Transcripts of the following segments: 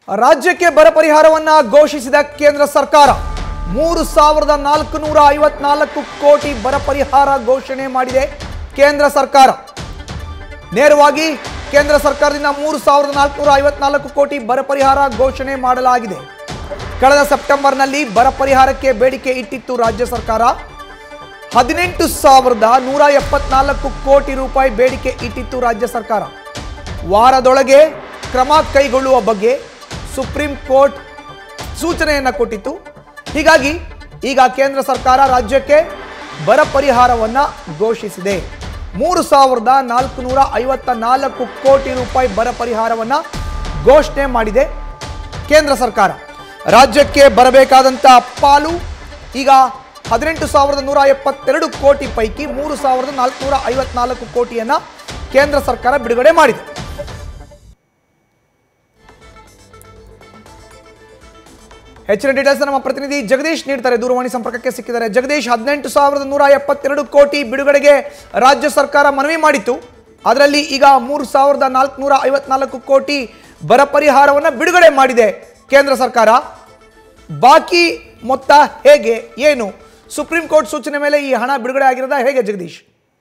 ರಾಜ್ಯಕ್ಕೆ ಬರ ಪರಿಹಾರವನ್ನ ಘೋಷಿಸಿದ ಕೇಂದ್ರ ಸರ್ಕಾರ ಮೂರು ಸಾವಿರದ ನಾಲ್ಕು ನೂರ ಐವತ್ನಾಲ್ಕು ಕೋಟಿ ಬರ ಪರಿಹಾರ ಘೋಷಣೆ ಮಾಡಿದೆ ಕೇಂದ್ರ ಸರ್ಕಾರ ನೇರವಾಗಿ ಕೇಂದ್ರ ಸರ್ಕಾರದಿಂದ ಮೂರು ಸಾವಿರದ ನಾಲ್ಕುನೂರ ಐವತ್ನಾಲ್ಕು ಕೋಟಿ ಬರ ಪರಿಹಾರ ಘೋಷಣೆ ಮಾಡಲಾಗಿದೆ ಕಳೆದ ಸೆಪ್ಟೆಂಬರ್ನಲ್ಲಿ ಬರ ಪರಿಹಾರಕ್ಕೆ ಬೇಡಿಕೆ ಇಟ್ಟಿತ್ತು ರಾಜ್ಯ ಸರ್ಕಾರ ಹದಿನೆಂಟು ಸಾವಿರದ ನೂರ ಎಪ್ಪತ್ನಾಲ್ಕು ಕೋಟಿ ರೂಪಾಯಿ ಬೇಡಿಕೆ ಇಟ್ಟಿತ್ತು ರಾಜ್ಯ ಸರ್ಕಾರ ವಾರದೊಳಗೆ ಕ್ರಮ ಕೈಗೊಳ್ಳುವ ಬಗ್ಗೆ ಸುಪ್ರೀಂ ಕೋರ್ಟ್ ಸೂಚನೆಯನ್ನು ಕೊಟ್ಟಿತ್ತು ಹೀಗಾಗಿ ಈಗ ಕೇಂದ್ರ ಸರ್ಕಾರ ರಾಜ್ಯಕ್ಕೆ ಬರ ಪರಿಹಾರವನ್ನು ಘೋಷಿಸಿದೆ ಮೂರು ಸಾವಿರದ ನಾಲ್ಕುನೂರ ಐವತ್ತ ನಾಲ್ಕು ಕೋಟಿ ರೂಪಾಯಿ ಬರ ಪರಿಹಾರವನ್ನು ಘೋಷಣೆ ಮಾಡಿದೆ ಕೇಂದ್ರ ಸರ್ಕಾರ ರಾಜ್ಯಕ್ಕೆ ಬರಬೇಕಾದಂಥ ಪಾಲು ಈಗ ಹದಿನೆಂಟು ಸಾವಿರದ ನೂರ ಎಪ್ಪತ್ತೆರಡು ಕೋಟಿ ಪೈಕಿ ಮೂರು ಸಾವಿರದ ನಾಲ್ಕುನೂರ ಐವತ್ನಾಲ್ಕು ಕೋಟಿಯನ್ನು ಕೇಂದ್ರ ಸರ್ಕಾರ ಬಿಡುಗಡೆ ಮಾಡಿದೆ ಹೆಚ್ಚಿನ ಡೀಟೇಲ್ಸ್ ನಮ್ಮ ಪ್ರತಿನಿಧಿ ಜಗದೀಶ್ ನೀಡ್ತಾರೆ ದೂರವಾಣಿ ಸಂಪರ್ಕಕ್ಕೆ ಸಿಕ್ಕಿದ್ದಾರೆ ಜಗದೀಶ್ ಹದಿನೆಂಟು ಸಾವಿರದ ನೂರ ಎಪ್ಪತ್ತೆರಡು ಕೋಟಿ ಬಿಡುಗಡೆಗೆ ರಾಜ್ಯ ಸರ್ಕಾರ ಮನವಿ ಮಾಡಿತ್ತು ಅದರಲ್ಲಿ ಈಗ ಮೂರು ಸಾವಿರದ ನಾಲ್ಕುನೂರ ಐವತ್ನಾಲ್ಕು ಕೋಟಿ ಬರ ಪರಿಹಾರವನ್ನು ಬಿಡುಗಡೆ ಮಾಡಿದೆ ಕೇಂದ್ರ ಸರ್ಕಾರ ಬಾಕಿ ಮೊತ್ತ ಹೇಗೆ ಏನು ಸುಪ್ರೀಂ ಕೋರ್ಟ್ ಸೂಚನೆ ಮೇಲೆ ಈ ಹಣ ಬಿಡುಗಡೆ ಆಗಿರೋದಾ ಹೇಗೆ ಜಗದೀಶ್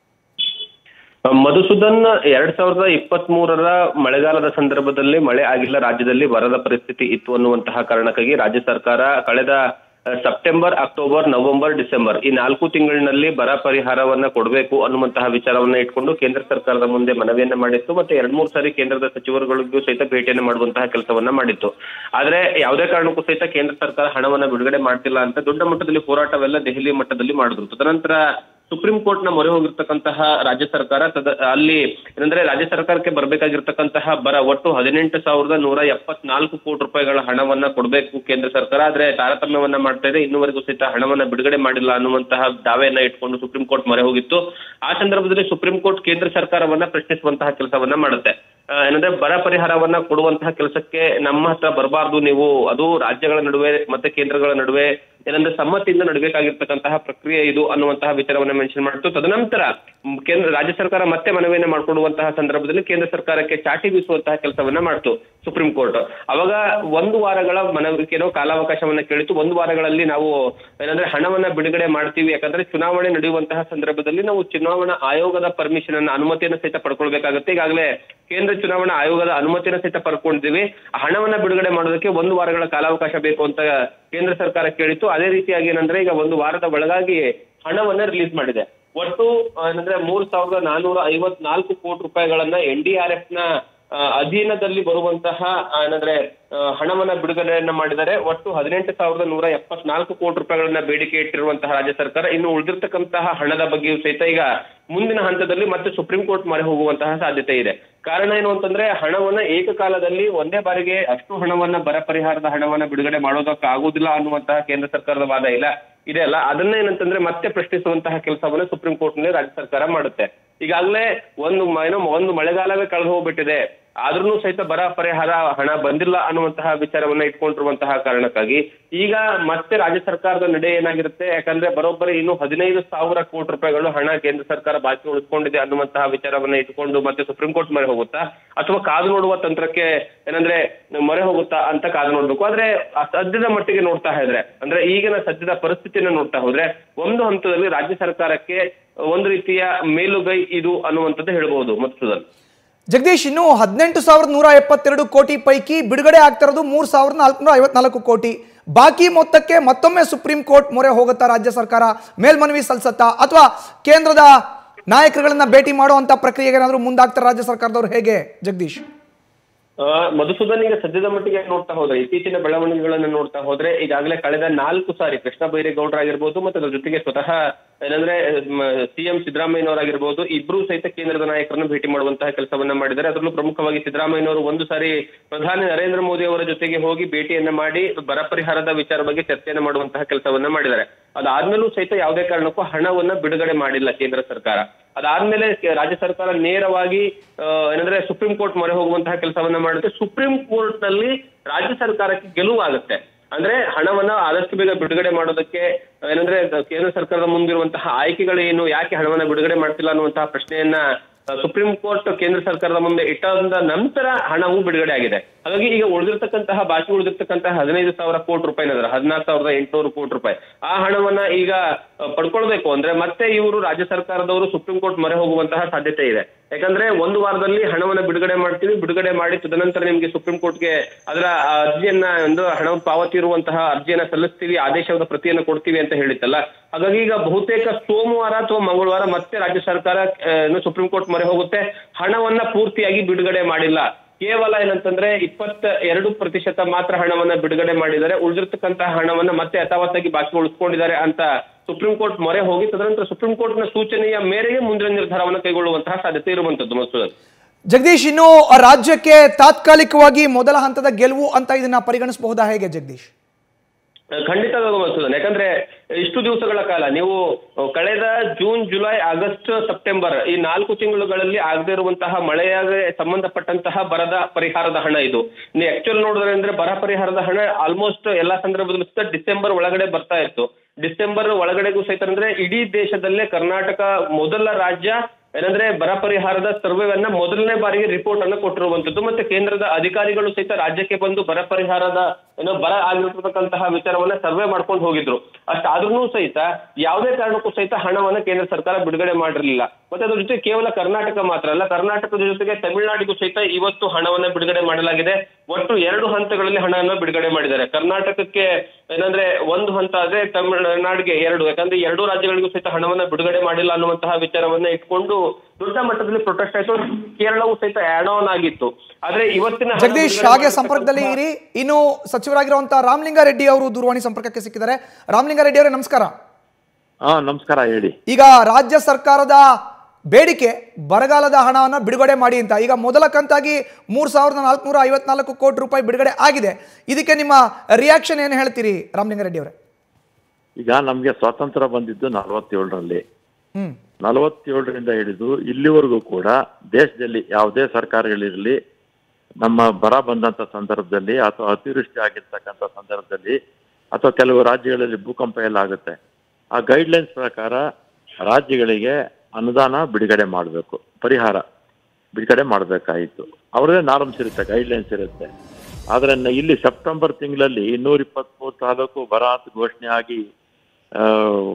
ಮಧುಸೂದನ್ ಎರಡ್ ಸಾವಿರದ ಇಪ್ಪತ್ತ್ ಮೂರರ ಮಳೆಗಾಲದ ಸಂದರ್ಭದಲ್ಲಿ ಮಳೆ ಆಗಿಲ್ಲ ರಾಜ್ಯದಲ್ಲಿ ಬರದ ಪರಿಸ್ಥಿತಿ ಇತ್ತು ಅನ್ನುವಂತಹ ಕಾರಣಕ್ಕಾಗಿ ರಾಜ್ಯ ಸರ್ಕಾರ ಕಳೆದ ಅಹ್, ಸೆಪ್ಟೆಂಬರ್ ಅಕ್ಟೋಬರ್ ನವೆಂಬರ್ ಡಿಸೆಂಬರ್ ಈ ನಾಲ್ಕು ತಿಂಗಳಿನಲ್ಲಿ ಬರ ಪರಿಹಾರವನ್ನ ಕೊಡಬೇಕು ಅನ್ನುವಂತಹ ವಿಚಾರವನ್ನ ಇಟ್ಕೊಂಡು ಕೇಂದ್ರ ಸರ್ಕಾರದ ಮುಂದೆ ಮನವಿಯನ್ನ ಮಾಡಿತ್ತು ಮತ್ತೆ ಎರಡ್ ಮೂರು ಸಾರಿ ಕೇಂದ್ರದ ಸಚಿವರುಗಳಿಗೂ ಸಹಿತ ಭೇಟಿಯನ್ನ ಮಾಡುವಂತಹ ಕೆಲಸವನ್ನ ಮಾಡಿತ್ತು ಆದ್ರೆ ಯಾವುದೇ ಕಾರಣಕ್ಕೂ ಸಹಿತ ಕೇಂದ್ರ ಸರ್ಕಾರ ಹಣವನ್ನ ಬಿಡುಗಡೆ ಮಾಡ್ತಿಲ್ಲ ಅಂತ ದೊಡ್ಡ ಮಟ್ಟದಲ್ಲಿ ಹೋರಾಟವೆಲ್ಲ ದೆಹಲಿ ಮಟ್ಟದಲ್ಲಿ ಮಾಡಿದ್ರು ತದನಂತರ ಸುಪ್ರೀಂ ಕೋರ್ಟ್ ನ ಮೊರೆ ಹೋಗಿರ್ತಕ್ಕಂತಹ ರಾಜ್ಯ ಸರ್ಕಾರ ತದ ಅಲ್ಲಿ ಏನಂದ್ರೆ ರಾಜ್ಯ ಸರ್ಕಾರಕ್ಕೆ ಬರಬೇಕಾಗಿರ್ತಕ್ಕಂತಹ ಬರ ಒಟ್ಟು ಹದಿನೆಂಟು ಸಾವಿರದ ನೂರ ಎಪ್ಪತ್ನಾಲ್ಕು ಕೋಟಿ ರೂಪಾಯಿಗಳ ಹಣವನ್ನ ಕೊಡಬೇಕು ಕೇಂದ್ರ ಸರ್ಕಾರ ಆದ್ರೆ ತಾರತಮ್ಯವನ್ನ ಮಾಡ್ತಾ ಇದೆ ಇನ್ನುವರೆಗೂ ಸಹಿತ ಹಣವನ್ನ ಬಿಡುಗಡೆ ಮಾಡಿಲ್ಲ ಅನ್ನುವಂತಹ ದಾವೆಯನ್ನ ಇಟ್ಕೊಂಡು ಸುಪ್ರೀಂ ಕೋರ್ಟ್ ಮೊರೆ ಹೋಗಿತ್ತು ಆ ಸಂದರ್ಭದಲ್ಲಿ ಸುಪ್ರೀಂ ಕೋರ್ಟ್ ಕೇಂದ್ರ ಸರ್ಕಾರವನ್ನ ಪ್ರಶ್ನಿಸುವಂತಹ ಕೆಲಸವನ್ನ ಮಾಡುತ್ತೆ ಆ, ಏನಂದ್ರೆ ಬರ ಪರಿಹಾರವನ್ನ ಕೊಡುವಂತಹ ಕೆಲಸಕ್ಕೆ ನಮ್ಮ ಹತ್ರ ಬರಬಾರ್ದು ನೀವು ಅದು ರಾಜ್ಯಗಳ ನಡುವೆ ಮತ್ತೆ ಕೇಂದ್ರಗಳ ನಡುವೆ ಏನಂದ್ರೆ ಸಮ್ಮತಿಯಿಂದ ನಡಬೇಕಾಗಿರ್ತಕ್ಕಂತಹ ಪ್ರಕ್ರಿಯೆ ಇದು ಅನ್ನುವಂತಹ ವಿಚಾರವನ್ನ ಮೆನ್ಷನ್ ಮಾಡಿತ್ತು ತದನಂತರ ಮ್, ಕೇಂದ್ರ ರಾಜ್ಯ ಸರ್ಕಾರ ಮತ್ತೆ ಮನವಿಯನ್ನ ಮಾಡ್ಕೊಡುವಂತಹ ಸಂದರ್ಭದಲ್ಲಿ ಕೇಂದ್ರ ಸರ್ಕಾರಕ್ಕೆ ಚಾಟಿ ಬೀಸುವಂತಹ ಕೆಲಸವನ್ನ ಮಾಡ್ತು ಸುಪ್ರೀಂ ಕೋರ್ಟ್ ಅವಾಗ ಒಂದು ವಾರಗಳ ಮನವಿಕೆನೋ ಕಾಲಾವಕಾಶವನ್ನ ಕೇಳಿತು ಒಂದು ವಾರಗಳಲ್ಲಿ ನಾವು ಏನಂದ್ರೆ ಹಣವನ್ನ ಬಿಡುಗಡೆ ಮಾಡ್ತೀವಿ ಯಾಕಂದ್ರೆ ಚುನಾವಣೆ ನಡೆಯುವಂತಹ ಸಂದರ್ಭದಲ್ಲಿ ನಾವು ಚುನಾವಣಾ ಆಯೋಗದ ಪರ್ಮಿಷನ್ ಅನ್ನ ಅನುಮತಿಯನ್ನು ಸಹಿತ ಪಡ್ಕೊಳ್ಬೇಕಾಗುತ್ತೆ ಈಗಾಗಲೇ ಕೇಂದ್ರ ಚುನಾವಣಾ ಆಯೋಗದ ಅನುಮತಿಯನ್ನು ಸಹಿತ ಪಡ್ಕೊಂಡಿದ್ದೀವಿ ಆ ಹಣವನ್ನ ಬಿಡುಗಡೆ ಮಾಡೋದಕ್ಕೆ ಒಂದು ವಾರಗಳ ಕಾಲಾವಕಾಶ ಬೇಕು ಅಂತ ಕೇಂದ್ರ ಸರ್ಕಾರ ಕೇಳಿತ್ತು ಅದೇ ರೀತಿಯಾಗಿ ಏನಂದ್ರೆ ಈಗ ಒಂದು ವಾರದ ಒಳಗಾಗಿ ಹಣವನ್ನ ರಿಲೀಸ್ ಮಾಡಿದೆ ಒಟ್ಟು ಆ, ಏನಂದ್ರೆ ಮೂರ್ ಸಾವಿರದ ನಾನೂರ ಐವತ್ನಾಲ್ಕು ಕೋಟಿ ರೂಪಾಯಿಗಳನ್ನ ಎನ್ ಡಿ ಆರ್ ಎಫ್ ನ ಆ, ಅಧೀನದಲ್ಲಿ ಬರುವಂತಹ ಆ, ಏನಂದ್ರೆ ಆ, ಹಣವನ್ನ ಬಿಡುಗಡೆಯನ್ನ ಮಾಡಿದ್ದಾರೆ ಒಟ್ಟು ಹದಿನೆಂಟು ಸಾವಿರದ ನೂರ ಎಪ್ಪತ್ನಾಲ್ಕು ಕೋಟಿ ರೂಪಾಯಿಗಳನ್ನ ಬೇಡಿಕೆ ಇಟ್ಟಿರುವಂತಹ ರಾಜ್ಯ ಸರ್ಕಾರ ಇನ್ನು ಉಳಿದಿರ್ತಕ್ಕಂತಹ ಹಣದ ಬಗ್ಗೆಯೂ ಸಹಿತ ಈಗ ಮುಂದಿನ ಹಂತದಲ್ಲಿ ಮತ್ತೆ ಸುಪ್ರೀಂ ಕೋರ್ಟ್ ಮೊರೆ ಹೋಗುವಂತಹ ಸಾಧ್ಯತೆ ಇದೆ ಕಾರಣ ಏನು ಅಂತಂದ್ರೆ ಹಣವನ್ನ ಏಕಕಾಲದಲ್ಲಿ ಒಂದೇ ಬಾರಿಗೆ ಅಷ್ಟು ಹಣವನ್ನ ಬರ ಪರಿಹಾರದ ಹಣವನ್ನ ಬಿಡುಗಡೆ ಮಾಡೋದಕ್ಕೆ ಆಗುದಿಲ್ಲ ಅನ್ನುವಂತಹ ಕೇಂದ್ರ ಸರ್ಕಾರದ ವಾದ ಇಲ್ಲ ಇದೆ ಅಲ್ಲ ಅದನ್ನ ಏನಂತಂದ್ರೆ ಮತ್ತೆ ಪ್ರಶ್ನಿಸುವಂತಹ ಕೆಲಸವನ್ನ ಸುಪ್ರೀಂ ಕೋರ್ಟ್ ನಲ್ಲಿ ರಾಜ್ಯ ಸರ್ಕಾರ ಮಾಡುತ್ತೆ ಈಗಾಗಲೇ ಒಂದು ಮ- ಏನೋ ಒಂದು ಮಳೆಗಾಲವೇ ಕಳೆದು ಹೋಗ್ಬಿಟ್ಟಿದೆ ಆದ್ರೂ ಸಹಿತ ಬರ ಪರಿಹಾರ ಹಣ ಬಂದಿಲ್ಲ ಅನ್ನುವಂತಹ ವಿಚಾರವನ್ನ ಇಟ್ಕೊಂಡಿರುವಂತಹ ಕಾರಣಕ್ಕಾಗಿ ಈಗ ಮತ್ತೆ ರಾಜ್ಯ ಸರ್ಕಾರದ ನಡೆ ಏನಾಗಿರುತ್ತೆ ಯಾಕಂದ್ರೆ ಬರೋಬ್ಬರಿ ಇನ್ನು ಹದಿನೈದು ಸಾವಿರ ಕೋಟಿ ರೂಪಾಯಿಗಳು ಹಣ ಕೇಂದ್ರ ಸರ್ಕಾರ ಬಾಕಿ ಉಳಿಸ್ಕೊಂಡಿದೆ ಅನ್ನುವಂತಹ ವಿಚಾರವನ್ನ ಇಟ್ಕೊಂಡು ಮತ್ತೆ ಸುಪ್ರೀಂ ಕೋರ್ಟ್ ಮೊರೆ ಹೋಗುತ್ತಾ ಅಥವಾ ಕಾದು ನೋಡುವ ತಂತ್ರಕ್ಕೆ ಏನಂದ್ರೆ ಮೊರೆ ಹೋಗುತ್ತಾ ಅಂತ ಕಾದು ನೋಡ್ಬೇಕು ಆದ್ರೆ ಆ ಸದ್ಯದ ಮಟ್ಟಿಗೆ ನೋಡ್ತಾ ಇದ್ರೆ ಅಂದ್ರೆ ಈಗಿನ ಸದ್ಯದ ಪರಿಸ್ಥಿತಿಯನ್ನ ನೋಡ್ತಾ ಹೋದ್ರೆ ಒಂದು ಹಂತದಲ್ಲಿ ರಾಜ್ಯ ಸರ್ಕಾರಕ್ಕೆ ಒಂದು ರೀತಿಯ ಮೇಲುಗೈ ಇದು ಅನ್ನುವಂಥದ್ದು ಹೇಳ್ಬಹುದು ಮಧುಸೂದನ್ ಜಗದೀಶ್ ಇನ್ನು ಹದಿನೆಂಟು ಸಾವಿರದ ನೂರ ಎಪ್ಪತ್ತೆರಡು ಕೋಟಿ ಪೈಕಿ ಬಿಡುಗಡೆ ಆಗ್ತಿರೋದು ಮೂರು ಸಾವಿರದ ನಾಲ್ಕುನೂರ ಐವತ್ನಾಲ್ಕು ಕೋಟಿ ಬಾಕಿ ಮೊತ್ತಕ್ಕೆ ಮತ್ತೊಮ್ಮೆ ಸುಪ್ರೀಂ ಕೋರ್ಟ್ ಮೊರೆ ಹೋಗುತ್ತಾ ರಾಜ್ಯ ಸರ್ಕಾರ ಮೇಲ್ಮನವಿ ಸಲ್ಲಿಸತ್ತಾ ಅಥವಾ ಕೇಂದ್ರದ ನಾಯಕರುಗಳನ್ನ ಭೇಟಿ ಮಾಡುವಂತ ಪ್ರಕ್ರಿಯೆಗೆ ಏನಾದರೂ ಮುಂದಾಗ್ತಾರೆ ರಾಜ್ಯ ಸರ್ಕಾರದವರು ಹೇಗೆ ಜಗದೀಶ್ ಆ, ಮಧುಸೂದನ್ ಈಗ ಸದ್ಯದ ಮಟ್ಟಿಗೆ ನೋಡ್ತಾ ಹೋದ್ರೆ ಇತ್ತೀಚಿನ ಬೆಳವಣಿಗೆಗಳನ್ನ ನೋಡ್ತಾ ಹೋದ್ರೆ ಈಗಾಗಲೇ ಕಳೆದ ನಾಲ್ಕು ಸಾರಿ ಕೃಷ್ಣ ಬೈರೇಗೌಡರ ಆಗಿರ್ಬೋದು ಮತ್ತೆ ಅದ್ರ ಜೊತೆಗೆ ಸ್ವತಃ ಏನಂದ್ರೆ ಸಿಎಂ ಸಿದ್ದರಾಮಯ್ಯನವರಾಗಿರ್ಬೋದು ಇಬ್ರು ಸಹಿತ ಕೇಂದ್ರದ ನಾಯಕರನ್ನು ಭೇಟಿ ಮಾಡುವಂತಹ ಕೆಲಸವನ್ನ ಮಾಡಿದ್ದಾರೆ ಅದರಲ್ಲೂ ಪ್ರಮುಖವಾಗಿ ಸಿದ್ದರಾಮಯ್ಯನವರು ಒಂದು ಸಾರಿ ಪ್ರಧಾನಿ ನರೇಂದ್ರ ಮೋದಿ ಅವರ ಜೊತೆಗೆ ಹೋಗಿ ಭೇಟಿಯನ್ನ ಮಾಡಿ ಬರ ಪರಿಹಾರದ ವಿಚಾರ ಬಗ್ಗೆ ಚರ್ಚೆಯನ್ನ ಮಾಡುವಂತಹ ಕೆಲಸವನ್ನ ಮಾಡಿದ್ದಾರೆ ಅದಾದ್ಮೇಲೂ ಸಹಿತ ಯಾವುದೇ ಕಾರಣಕ್ಕೂ ಹಣವನ್ನ ಬಿಡುಗಡೆ ಮಾಡಿಲ್ಲ ಕೇಂದ್ರ ಸರ್ಕಾರ ಅದಾದ್ಮೇಲೆ ಕೆ- ರಾಜ್ಯ ಸರ್ಕಾರ ನೇರವಾಗಿ ಆ, ಏನಂದ್ರೆ ಸುಪ್ರೀಂ ಕೋರ್ಟ್ ಮೊರೆ ಹೋಗುವಂತಹ ಕೆಲಸವನ್ನ ಮಾಡುತ್ತೆ ಸುಪ್ರೀಂ ಕೋರ್ಟ್ ನಲ್ಲಿ ರಾಜ್ಯ ಸರ್ಕಾರಕ್ಕೆ ಗೆಲುವಾಗುತ್ತೆ ಅಂದ್ರೆ ಹಣವನ್ನ ಆದಷ್ಟು ಬೇಗ ಬಿಡುಗಡೆ ಮಾಡೋದಕ್ಕೆ ಏನಂದ್ರೆ ಕೇಂದ್ರ ಸರ್ಕಾರದ ಮುಂದಿರುವಂತಹ ಆಯ್ಕೆಗಳೇನು ಯಾಕೆ ಹಣವನ್ನ ಬಿಡುಗಡೆ ಮಾಡ್ತಿಲ್ಲ ಅನ್ನುವಂತಹ ಪ್ರಶ್ನೆಯನ್ನ ಆ, ಸುಪ್ರೀಂ ಕೋರ್ಟ್ ಕೇಂದ್ರ ಸರ್ಕಾರದ ಮುಂದೆ ಇಟ್ಟಾದ ನಂತರ ಹಣವು ಬಿಡುಗಡೆ ಆಗಿದೆ ಹಾಗಾಗಿ ಈಗ ಉಳಿದಿರ್ತಕ್ಕಂತಹ ಬಾಕಿ ಉಳಿದಿರ್ತಕ್ಕಂತಹ ಹದಿನೈದು ಸಾವಿರ ಕೋಟಿ ರೂಪಾಯಿ ಏನಾದ್ರೆ ಹದಿನಾರು ಸಾವಿರದ ಎಂಟುನೂರು ಕೋಟಿ ರೂಪಾಯಿ ಆ ಹಣವನ್ನ ಈಗ ಅಹ್, ಪಡ್ಕೊಳ್ಬೇಕು ಅಂದ್ರೆ ಮತ್ತೆ ಇವರು ರಾಜ್ಯ ಸರ್ಕಾರದವರು ಸುಪ್ರೀಂ ಕೋರ್ಟ್ ಮೊರೆ ಹೋಗುವಂತಹ ಸಾಧ್ಯತೆ ಇದೆ ಯಾಕಂದ್ರೆ ಒಂದು ವಾರದಲ್ಲಿ ಹಣವನ್ನ ಬಿಡುಗಡೆ ಮಾಡ್ತೀವಿ ಬಿಡುಗಡೆ ಮಾಡಿ ತದನಂತರ ನಿಮ್ಗೆ ಸುಪ್ರೀಂ ಕೋರ್ಟ್ಗೆ ಅದರ ಆ, ಅರ್ಜಿಯನ್ನ ಒಂದು ಹಣ ಪಾವತಿ ಇರುವಂತಹ ಅರ್ಜಿಯನ್ನ ಸಲ್ಲಿಸ್ತೀವಿ ಆದೇಶದ ಪ್ರತಿಯನ್ನ ಕೊಡ್ತೀವಿ ಅಂತ ಹೇಳಿತ್ತಲ್ಲ ಹಾಗಾಗಿ ಈಗ ಬಹುತೇಕ ಸೋಮವಾರ ಅಥವಾ ಮಂಗಳವಾರ ಮತ್ತೆ ರಾಜ್ಯ ಸರ್ಕಾರ ಆ, ಏನು ಸುಪ್ರೀಂ ಕೋರ್ಟ್ ಮೊರೆ ಹೋಗುತ್ತೆ ಹಣವನ್ನ ಪೂರ್ತಿಯಾಗಿ ಬಿಡುಗಡೆ ಮಾಡಿಲ್ಲ ಕೇವಲ ಏನಂತಂದ್ರೆ ಇಪ್ಪತ್ತ ಎರಡು ಪ್ರತಿಶತ ಮಾತ್ರ ಹಣವನ್ನ ಬಿಡುಗಡೆ ಮಾಡಿದ್ದಾರೆ ಉಳಿದಿರ್ತಕ್ಕಂತಹ ಹಣವನ್ನ ಮತ್ತೆ ಯಥಾವತ್ತಾಗಿ ಬಾಕಿ ಉಳಿಸ್ಕೊಂಡಿದ್ದಾರೆ ಅಂತ ಸುಪ್ರೀಂ ಕೋರ್ಟ್ ಮೊರೆ ಹೋಗಿ ತದನಂತರ ಸುಪ್ರೀಂ ಕೋರ್ಟ್ನ ಸೂಚನೆಯ ಮೇರೆಗೆ ಮುಂದಿನ ನಿರ್ಧಾರವನ್ನು ಕೈಗೊಳ್ಳುವಂತಹ ಸಾಧ್ಯತೆ ಇರುವಂತದ್ದು ಮಸೂದ್ ಜಗದೀಶ್ ಇನ್ನು ರಾಜ್ಯಕ್ಕೆ ತಾತ್ಕಾಲಿಕವಾಗಿ ಮೊದಲ ಹಂತದ ಗೆಲುವು ಅಂತ ಇದನ್ನ ಪರಿಗಣಿಸಬಹುದಾ ಹೇಗೆ ಜಗದೀಶ್ ಖಂಡಿತ ಮಸೂದನ್ ಯಾಕಂದ್ರೆ ಇಷ್ಟು ದಿವಸಗಳ ಕಾಲ ನೀವು ಕಳೆದ ಜೂನ್ ಜುಲೈ ಆಗಸ್ಟ್ ಸೆಪ್ಟೆಂಬರ್ ಈ ನಾಲ್ಕು ತಿಂಗಳುಗಳಲ್ಲಿ ಆಗದೆ ಇರುವಂತಹ ಮಳೆಯಾಗೆ ಸಂಬಂಧಪಟ್ಟಂತಹ ಬರದ ಪರಿಹಾರದ ಹಣ ಇದು ನೀವು ಆಕ್ಚುಲ್ ನೋಡಿದ್ರೆ ಅಂದ್ರೆ ಬರ ಪರಿಹಾರದ ಹಣ ಆಲ್ಮೋಸ್ಟ್ ಎಲ್ಲಾ ಸಂದರ್ಭದಲ್ಲೂ ಸಹಿತ ಡಿಸೆಂಬರ್ ಒಳಗಡೆ ಬರ್ತಾ ಇತ್ತು ಡಿಸೆಂಬರ್ ಒಳಗಡೆಗೂ ಸಹಿತ ಅಂದ್ರೆ ಇಡೀ ದೇಶದಲ್ಲೇ ಕರ್ನಾಟಕ ಮೊದಲ ರಾಜ್ಯ ಏನಂದ್ರೆ ಬರ ಪರಿಹಾರದ ಸರ್ವೆವನ್ನ ಮೊದಲನೇ ಬಾರಿಗೆ ರಿಪೋರ್ಟ್ ಅನ್ನು ಕೊಟ್ಟಿರುವಂತದ್ದು ಮತ್ತೆ ಕೇಂದ್ರದ ಅಧಿಕಾರಿಗಳು ಸಹಿತ ರಾಜ್ಯಕ್ಕೆ ಬಂದು ಬರ ಪರಿಹಾರದ ಏನೋ ಬರ ಆಗಿರ್ತಕ್ಕಂತಹ ವಿಚಾರವನ್ನ ಸರ್ವೆ ಮಾಡ್ಕೊಂಡು ಹೋಗಿದ್ರು ಅಷ್ಟಾದ್ರೂ ಸಹಿತ ಯಾವುದೇ ಕಾರಣಕ್ಕೂ ಸಹಿತ ಹಣವನ್ನ ಕೇಂದ್ರ ಸರ್ಕಾರ ಬಿಡುಗಡೆ ಮಾಡಿರಲಿಲ್ಲ ಮತ್ತೆ ಅದ್ರ ಜೊತೆ ಕೇವಲ ಕರ್ನಾಟಕ ಮಾತ್ರ ಅಲ್ಲ ಕರ್ನಾಟಕದ ಜೊತೆಗೆ ತಮಿಳುನಾಡಿಗೂ ಸಹಿತ ಇವತ್ತು ಹಣವನ್ನ ಬಿಡುಗಡೆ ಮಾಡಲಾಗಿದೆ ಒಟ್ಟು ಎರಡು ಹಂತಗಳಲ್ಲಿ ಹಣವನ್ನ ಬಿಡುಗಡೆ ಮಾಡಿದ್ದಾರೆ ಕರ್ನಾಟಕಕ್ಕೆ ಏನಂದ್ರೆ ಒಂದು ಹಂತ ಆದ್ರೆ ತಮಿಳುನಾಡಿಗೆ ಎರಡು ಯಾಕಂದ್ರೆ ಎರಡೂ ರಾಜ್ಯಗಳಿಗೂ ಸಹಿತ ಹಣವನ್ನ ಬಿಡುಗಡೆ ಮಾಡಿಲ್ಲ ಅನ್ನುವಂತಹ ವಿಚಾರವನ್ನ ಇಟ್ಕೊಂಡು ದೊಡ್ಡ ಮಟ್ಟದಲ್ಲಿ ಪ್ರೊಟೆಸ್ಟ್ ಆಯ್ತು ಕೇರಳವೂ ಸಹಿತ ಆಡ್ ಆನ್ ಆಗಿತ್ತು ಆದ್ರೆ ಇವತ್ತಿನ ಹಣ ಜಗದೀಶ್ ಬಿಡುಗಡೆ ಹಾಗೆ ಸಂಪರ್ಕದಲ್ಲಿ ಮಾಡಿರ್ತಕ್ಕಂತಹ- ಇರಿ ಇನ್ನು ಸಚಿವರಾಗಿರುವಂತಹ ರಾಮಲಿಂಗಾರೆಡ್ಡಿ ಅವರು ದೂರವಾಣಿ ಸಂಪರ್ಕಕ್ಕೆ ಸಿಕ್ಕಿದ್ದಾರೆ ರಾಮಲಿಂಗಾರೆಡ್ಡಿ ಅವರೇ ನಮಸ್ಕಾರ ಹಾ ನಮಸ್ಕಾರ ಹೇಳಿ ಈಗ ರಾಜ್ಯ ಸರ್ಕಾರದ ಬೇಡಿಕೆ ಬರಗಾಲದ ಹಣವನ್ನು ಬಿಡುಗಡೆ ಮಾಡಿ ಅಂತ ಈಗ ಮೊದಲ ಕಂತಾಗಿ ಮೂರು ಸಾವಿರದ ನಾಲ್ಕುನೂರ ಐವತ್ನಾಲ್ಕು ಕೋಟಿ ರೂಪಾಯಿ ಬಿಡುಗಡೆ ಆಗಿದೆ ಇದಕ್ಕೆ ನಿಮ್ಮ ರಿಯಾಕ್ಷನ್ ಏನು ಹೇಳ್ತೀರಿ ರಾಮಲಿಂಗಾರೆಡ್ಡಿ ಅವರೇ ಈಗ ನಮ್ಗೆ ಸ್ವಾತಂತ್ರ್ಯ ಬಂದಿದ್ದು ನಲವತ್ತೇಳರಲ್ಲಿ ಹ್ಮ್ ನಲವತ್ತೇಳರಿಂದ ಹಿಡಿದು ಇಲ್ಲಿವರೆಗೂ ಕೂಡ ದೇಶದಲ್ಲಿ ಯಾವುದೇ ಸರ್ಕಾರಗಳಿರಲಿ ನಮ್ಮ ಬರ ಬಂದಂತ ಸಂದರ್ಭದಲ್ಲಿ ಅಥವಾ ಅತಿವೃಷ್ಟಿ ಆಗಿರ್ತಕ್ಕಂಥ ಸಂದರ್ಭದಲ್ಲಿ ಅಥವಾ ಕೆಲವು ರಾಜ್ಯಗಳಲ್ಲಿ ಭೂಕಂಪ ಎಲ್ಲ ಆಗುತ್ತೆ ಆ ಗೈಡ್ಲೈನ್ಸ್ ಪ್ರಕಾರ ರಾಜ್ಯಗಳಿಗೆ ಅನುದಾನ ಬಿಡುಗಡೆ ಮಾಡಬೇಕು ಪರಿಹಾರ ಬಿಡುಗಡೆ ಮಾಡಬೇಕಾಯಿತು ಅವರದೇ ನಾರ್ಮ್ಸ್ ಇರುತ್ತೆ ಗೈಡ್ಲೈನ್ಸ್ ಇರುತ್ತೆ ಆದರೆ ನ- ಇಲ್ಲಿ ಸೆಪ್ಟೆಂಬರ್ ತಿಂಗಳಲ್ಲಿ ಇನ್ನೂರ ಇಪ್ಪತ್ಮೂರು ತಾಲೂಕು ಬರ ಅಂತ ಘೋಷಣೆ ಆಗಿ ಆ,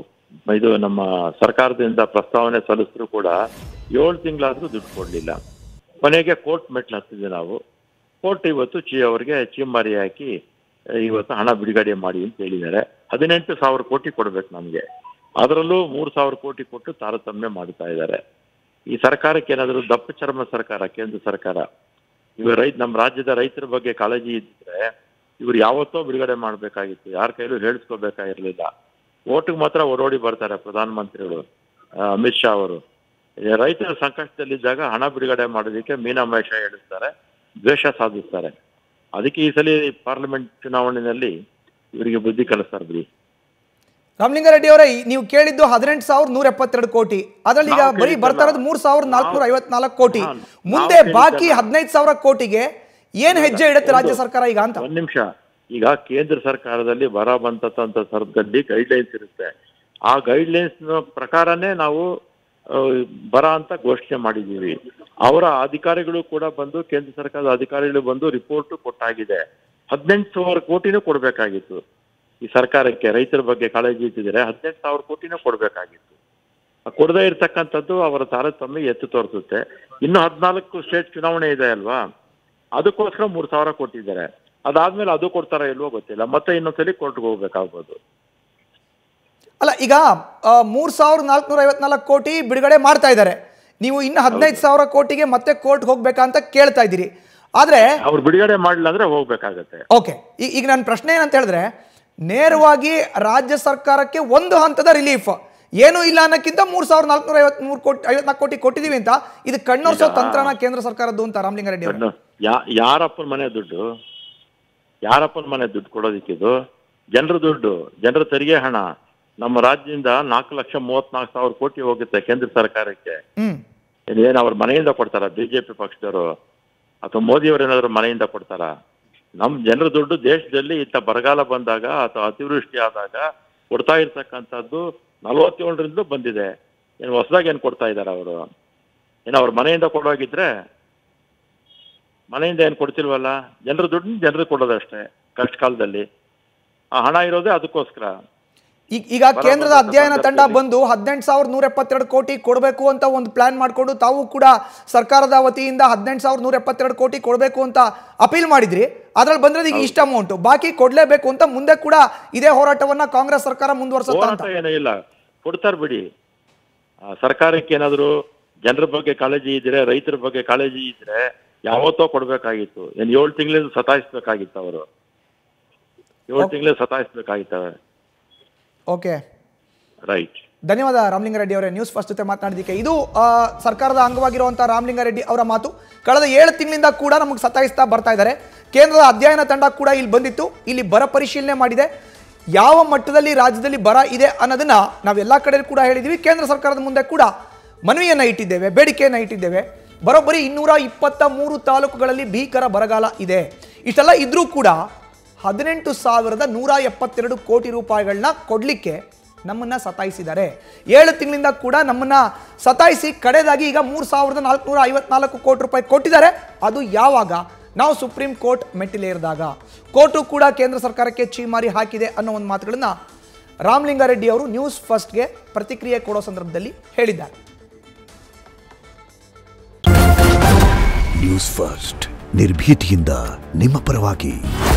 ಇದು ನಮ್ಮ ಸರ್ಕಾರದಿಂದ ಪ್ರಸ್ತಾವನೆ ಸಲ್ಲಿಸಿದ್ರು ಕೂಡ ಏಳು ತಿಂಗಳಾದ್ರೂ ದುಡ್ಡು ಕೊಡಲಿಲ್ಲ ಕೊನೆಗೆ ಕೋರ್ಟ್ ಮೆಟ್ಲು ಹತ್ತಿದ್ವಿ ನಾವು ಕೋರ್ಟ್ ಇವತ್ತು ಚಿ ಅವರಿಗೆ ಚೀಮಾರಿ ಹಾಕಿ ಆ, ಇವತ್ತು ಹಣ ಬಿಡುಗಡೆ ಮಾಡಿ ಅಂತ ಹೇಳಿದ್ದಾರೆ ಹದಿನೆಂಟು ಸಾವಿರ ಕೋಟಿ ಕೊಡ್ಬೇಕು ನಮಗೆ ಅದರಲ್ಲೂ ಮೂರು ಸಾವಿರ ಕೋಟಿ ಕೊಟ್ಟು ತಾರತಮ್ಯ ಮಾಡ್ತಾ ಇದ್ದಾರೆ ಈ ಸರ್ಕಾರಕ್ಕೆ ಏನಾದರೂ ದಪ್ಪ ಚರ್ಮ ಸರ್ಕಾರ ಕೇಂದ್ರ ಸರ್ಕಾರ ಇವಾಗ ರೈತ ನಮ್ಮ ರಾಜ್ಯದ ರೈತರ ಬಗ್ಗೆ ಕಾಳಜಿ ಇದ್ದಿದ್ರೆ ಇವ್ರು ಯಾವತ್ತೋ ಬಿಡುಗಡೆ ಮಾಡಬೇಕಾಗಿತ್ತು ಯಾರ ಕೈಲೂ ಹೇಳಿಸ್ಕೋಬೇಕಾಗಿರ್ಲಿಲ್ಲ ಓಟಿಗೆ ಮಾತ್ರ ಓಡೋಡಿ ಬರ್ತಾರೆ ಪ್ರಧಾನಮಂತ್ರಿಗಳು ಆ, ಅಮಿತ್ ಶಾ ಅವರು ಈ ರೈತರ ಸಂಕಷ್ಟದಲ್ಲಿದ್ದಾಗ ಹಣ ಬಿಡುಗಡೆ ಮಾಡೋದಕ್ಕೆ ಮೀನಾಮೇಷ ಹೇಳಿಸ್ತಾರೆ ದ್ವೇಷ ಸಾಧಿಸ್ತಾರೆ ಅದಕ್ಕೆ ಈ ಸಲ ಪಾರ್ಲಿಮೆಂಟ್ ಚುನಾವಣೆಯಲ್ಲಿ ಇವರಿಗೆ ಬುದ್ಧಿ ಕಲಿಸ್ತಾರೆ ಬಿಡಿ ರಾಮಲಿಂಗಾರೆಡ್ಡಿ ಅವರೇ ಈ- ನೀವು ಕೇಳಿದ್ದು ಹದಿನೆಂಟು ಸಾವಿರದ ನೂರ ಎಪ್ಪತ್ತೆರಡು ಕೋಟಿ ಅದ್ರಲ್ಲಿ ಈಗ ನಾವು ಬರೀ ಬರ್ತಾ ಇರೋದು ಕೇಳಿದ್ದಲ್ಲ. ಮೂರ್ ಸಾವಿರದ ನಾಲ್ಕುನೂರ ಐವತ್ನಾಲ್ಕು ಕೋಟಿ ನಾವು- ನಾವು ಮುಂದೆ ಬಾಕಿ ಕೇಳಿದ್ದಲ್ಲ. ಹದಿನೈದು ಸಾವಿರ ಕೋಟಿಗೆ ಏನ್ ಹೆಜ್ಜೆ ಇಡುತ್ತೆ ರಾಜ್ಯ ಒಂದು- ಸರ್ಕಾರ ಈಗ ಅಂತ ಒಂದ್ ನಿಮಿಷ ಈಗ ಕೇಂದ್ರ ಸರ್ಕಾರದಲ್ಲಿ ಬರ ಬಂತ ಸಂದರ್ಭದಲ್ಲಿ ಗೈಡ್ಲೈನ್ಸ್ ಇರುತ್ತೆ ಆ ಗೈಡ್ಲೈನ್ಸ್ ಪ್ರಕಾರನೇ ನಾವು ಆ, ಬರ ಅಂತ ಘೋಷಣೆ ಮಾಡಿದ್ದೀವಿ ಅವರ ಅಧಿಕಾರಿಗಳು ಕೂಡ ಬಂದು ಕೇಂದ್ರ ಸರ್ಕಾರದ ಅಧಿಕಾರಿಗಳು ಬಂದು ರಿಪೋರ್ಟ್ ಕೊಟ್ಟಾಗಿದೆ ಹದಿನೆಂಟು ಸಾವಿರ ಕೋಟಿನೂ ಕೊಡ್ಬೇಕಾಗಿತ್ತು ಈ ಸರ್ಕಾರಕ್ಕೆ ರೈತರ ಬಗ್ಗೆ ಕಾಳಜಿ ಇದ್ದಿದ್ರೆ ಹದಿನೆಂಟು ಸಾವಿರ ಕೋಟಿನೂ ಕೊಡ್ಬೇಕಾಗಿತ್ತು ಆ ಕೊಡದೇ ಇರ್ತಕ್ಕಂಥದ್ದು ಅವರ ತಾರತಮ್ಯ ಎತ್ತು ತೋರಿಸುತ್ತೆ ಇನ್ನು ಹದಿನಾಲ್ಕು ಸ್ಟೇಟ್ ಚುನಾವಣೆ ಇದೆ ಅಲ್ವಾ ಅದಕ್ಕೋಸ್ಕರ ಮೂರು ಸಾವಿರ ಕೊಟ್ಟಿದ್ದಾರೆ ಅದಾದ್ಮೇಲೆ ಅದು ಕೊಡ್ತಾರ ಇಲ್ವೋ ಗೊತ್ತಿಲ್ಲ ಮತ್ತೆ ಇನ್ನೊಂದ್ಸಲಿ ಕೋರ್ಟ್ಗೆ ಹೋಗ್ಬೇಕಾಗ್ಬೋದು ಅಲ್ಲ ಈಗ ಆ, ಮೂರ್ ಸಾವಿರದ ನಾಲ್ಕುನೂರ ಐವತ್ನಾಲ್ಕು ಕೋಟಿ ಬಿಡುಗಡೆ ಮಾಡ್ತಾ ಇದ್ದಾರೆ ನೀವು ಇನ್ನು ಹದಿನೈದು ಸಾವಿರ ಕೋಟಿಗೆ ಮತ್ತೆ ಕೋರ್ಟ್ ಹೋಗ್ಬೇಕಾ ಅಂತ ಕೇಳ್ತಾ ಇದ್ದೀರಿ ಆದ್ರೆ ಅವ್ರು ಬಿಡುಗಡೆ ಮಾಡಲಿಲ್ಲ ಅಂದ್ರೆ ಹೋಗ್ಬೇಕಾಗತ್ತೆ ಓಕೆ ಈಗ ನನ್ನ ಪ್ರಶ್ನೆ ಏನಂತ ಹೇಳಿದ್ರೆ ನೇರವಾಗಿ ರಾಜ್ಯ ಸರ್ಕಾರಕ್ಕೆ ಒಂದು ಹಂತದ ರಿಲೀಫ್ ಏನೂ ಇಲ್ಲ ಅನ್ನೋಕ್ಕಿಂತ ಮೂರ್ ಸಾವಿರದ ನಾಲ್ಕುನೂರ ಐವತ್ ಮೂರು ಕೋಟಿ ಐವತ್ನಾಲ್ಕು ಕೋಟಿ ಕೊಟ್ಟಿದೀವಿ ಅಂತ ಇದು ಕಣ್ಣೊರ್ಸೋ ತಂತ್ರನ ಕೇಂದ್ರ ಸರ್ಕಾರದ್ದು ಅಂತ ರಾಮಲಿಂಗಾರೆಡ್ಡಿ ಅವರು ಕಣ್ಣು ಯಾ ಯಾರಪ್ಪನ ಮನೆ ದುಡ್ಡು ಯಾರಪ್ಪನ ಮನೆ ದುಡ್ಡು ಕೊಡೋದಿಕ್ಕಿದು ಜನರ ದುಡ್ಡು ಜನರ ತೆರಿಗೆ ಹಣ ನಮ್ಮ ರಾಜ್ಯದಿಂದ ನಾಲ್ಕು ಲಕ್ಷ ಮೂವತ್ನಾಲ್ಕು ಸಾವಿರ ಕೋಟಿ ಹೋಗುತ್ತೆ ಕೇಂದ್ರ ಸರ್ಕಾರಕ್ಕೆ ಹ್ಮ್ ಏನು ಅವ್ರ ಮನೆಯಿಂದ ಕೊಡ್ತಾರ ಬಿಜೆಪಿ ಪಕ್ಷದವರು ಅಥವಾ ಮೋದಿಯವರು ಏನಾದ್ರು ಮನೆಯಿಂದ ಕೊಡ್ತಾರ ನಮ್ ಜನರ ದುಡ್ಡು ದೇಶದಲ್ಲಿ ಇಂಥ ಬರಗಾಲ ಬಂದಾಗ ಅಥವಾ ಅತಿವೃಷ್ಟಿ ಆದಾಗ ಕೊಡ್ತಾ ಇರ್ತಕ್ಕಂಥದ್ದು ನಲವತ್ತೇಳರಿಂದ ಬಂದಿದೆ ಏನು ಹೊಸದಾಗಿ ಏನು ಕೊಡ್ತಾ ಇದ್ದಾರೆ ಅವರು ಏನು ಅವ್ರ ಮನೆಯಿಂದ ಕೊಡೋಗಿದ್ರೆ ಮನೆಯಿಂದ ಏನು ಕೊಡ್ತಿಲ್ವಲ್ಲ ಜನರ ದುಡ್ಡು ಜನರಿಗೆ ಕೊಡೋದಷ್ಟೇ ಕಷ್ಟ ಕಾಲದಲ್ಲಿ ಆ ಹಣ ಇರೋದೇ ಅದಕ್ಕೋಸ್ಕರ ಈಗ ಈಗ ಕೇಂದ್ರದ ಅಧ್ಯಯನ ತಂಡ ಬಂದು ಹದಿನೆಂಟು ಸಾವಿರದ ನೂರ ಎಪ್ಪತ್ತೆರಡು ಕೋಟಿ ಕೊಡಬೇಕು ಅಂತ ಒಂದು ಪ್ಲಾನ್ ಮಾಡಿಕೊಂಡು ತಾವು ಕೂಡ ಸರ್ಕಾರದ ವತಿಯಿಂದ ಹದಿನೆಂಟು ಸಾವಿರದ ನೂರ ಎಪ್ಪತ್ತೆರಡು ಕೋಟಿ ಕೊಡಬೇಕು ಅಂತ ಅಪೀಲ್ ಮಾಡಿದ್ರಿ ಅದ್ರಲ್ಲಿ ಬಂದ್ರೆ ಈಗ ಇಷ್ಟ ಅಮೌಂಟ್ ಬಾಕಿ ಕೊಡ್ಲೇಬೇಕು ಅಂತ ಮುಂದೆ ಕೂಡ ಇದೇ ಹೋರಾಟವನ್ನ ಕಾಂಗ್ರೆಸ್ ಸರ್ಕಾರ ಮುಂದುವರ್ಸುತ್ತಾ ಅಂತ ಹೋರಾಟ ಏನೂ ಇಲ್ಲ ಕೊಡ್ತಾರ ಬಿಡಿ ಆ, ಸರ್ಕಾರಕ್ಕೆ ಏನಾದ್ರು ಜನರ ಬಗ್ಗೆ ಕಾಳಜಿ ಇದ್ರೆ ರೈತರ ಬಗ್ಗೆ ಕಾಳಜಿ ಇದ್ರೆ ಯಾವತ್ತೋ ಕೊಡ್ಬೇಕಾಗಿತ್ತು ಏನ್ ಏಳು ತಿಂಗಳಿಂದ ಸತಾಯಿಸ್ಬೇಕಾಗಿತ್ತು ಅವರು ಏಳು ತಿಂಗಳು ಸತಾಯಿಸ್ಬೇಕಾಗಿತ್ತವೆ ಓಕೆ ರೈಟ್ ಧನ್ಯವಾದ ರಾಮಲಿಂಗಾರೆಡ್ಡಿ ಅವರೇ ನ್ಯೂಸ್ ಫಸ್ಟ್ ಜೊತೆ ಮಾತನಾಡಿದ್ದಕ್ಕೆ ಇದು ಆ, ಸರ್ಕಾರದ ಅಂಗವಾಗಿರುವಂತಹ ರಾಮಲಿಂಗಾರೆಡ್ಡಿ ಅವರ ಮಾತು ಕಳೆದ ಏಳು ತಿಂಗಳಿಂದ ಕೂಡ ನಮಗೆ ಸತಾಯಿಸ್ತಾ ಬರ್ತಾ ಇದ್ದಾರೆ ಕೇಂದ್ರದ ಅಧ್ಯಯನ ತಂಡ ಕೂಡ ಇಲ್ಲಿ ಬಂದಿತ್ತು ಇಲ್ಲಿ ಬರ ಪರಿಶೀಲನೆ ಮಾಡಿದೆ ಯಾವ ಮಟ್ಟದಲ್ಲಿ ರಾಜ್ಯದಲ್ಲಿ ಬರ ಇದೆ ಅನ್ನೋದನ್ನ ನಾವೆಲ್ಲ ಕಡೆ ಕೂಡ ಹೇಳಿದ್ದೀವಿ ಕೇಂದ್ರ ಸರ್ಕಾರದ ಮುಂದೆ ಕೂಡ ಮನವಿಯನ್ನ ಇಟ್ಟಿದ್ದೇವೆ ಬೇಡಿಕೆಯನ್ನ ಇಟ್ಟಿದ್ದೇವೆ ಬರೋಬ್ಬರಿ ಇನ್ನೂರ ಇಪ್ಪತ್ತ ಮೂರು ತಾಲೂಕುಗಳಲ್ಲಿ ಭೀಕರ ಬರಗಾಲ ಇದೆ ಇಷ್ಟೆಲ್ಲ ಇದ್ರೂ ಕೂಡ ಹದಿನೆಂಟು ಸಾವಿರದ ನೂರ ಎಪ್ಪತ್ತೆರಡು ಕೋಟಿ ರೂಪಾಯಿಗಳನ್ನ ಕೊಡಲಿಕ್ಕೆ ನಮ್ಮನ್ನ ಸತಾಯಿಸಿದ್ದಾರೆ ಏಳು ತಿಂಗಳಿಂದ ಕೂಡ ನಮ್ಮನ್ನ ಸತಾಯಿಸಿ ಕಡೆದಾಗಿ ಈಗ ಮೂರು ಸಾವಿರದ ನಾಲ್ಕುನೂರ ಐವತ್ನಾಲ್ಕು ಕೋಟಿ ರೂಪಾಯಿ ಕೊಟ್ಟಿದ್ದಾರೆ ಅದು ಯಾವಾಗ ನಾವು ಸುಪ್ರೀಂ ಕೋರ್ಟ್ ಮೆಟ್ಟಿಲೇರಿದಾಗ ಕೋರ್ಟು ಕೂಡ ಕೇಂದ್ರ ಸರ್ಕಾರಕ್ಕೆ ಚೀಮಾರಿ ಹಾಕಿದೆ ಅನ್ನೋ ಒಂದು ಮಾತುಗಳನ್ನ ರಾಮಲಿಂಗಾರೆಡ್ಡಿ ಅವರು ನ್ಯೂಸ್ ಫಸ್ಟ್ಗೆ ಪ್ರತಿಕ್ರಿಯೆ ಕೊಡೋ ಸಂದರ್ಭದಲ್ಲಿ ಹೇಳಿದ್ದಾರೆ ನ್ಯೂಸ್ ಫಸ್ಟ್ ನಿರ್ಭೀತಿಯಿಂದ ನಿಮ್ಮ ಪರವಾಗಿ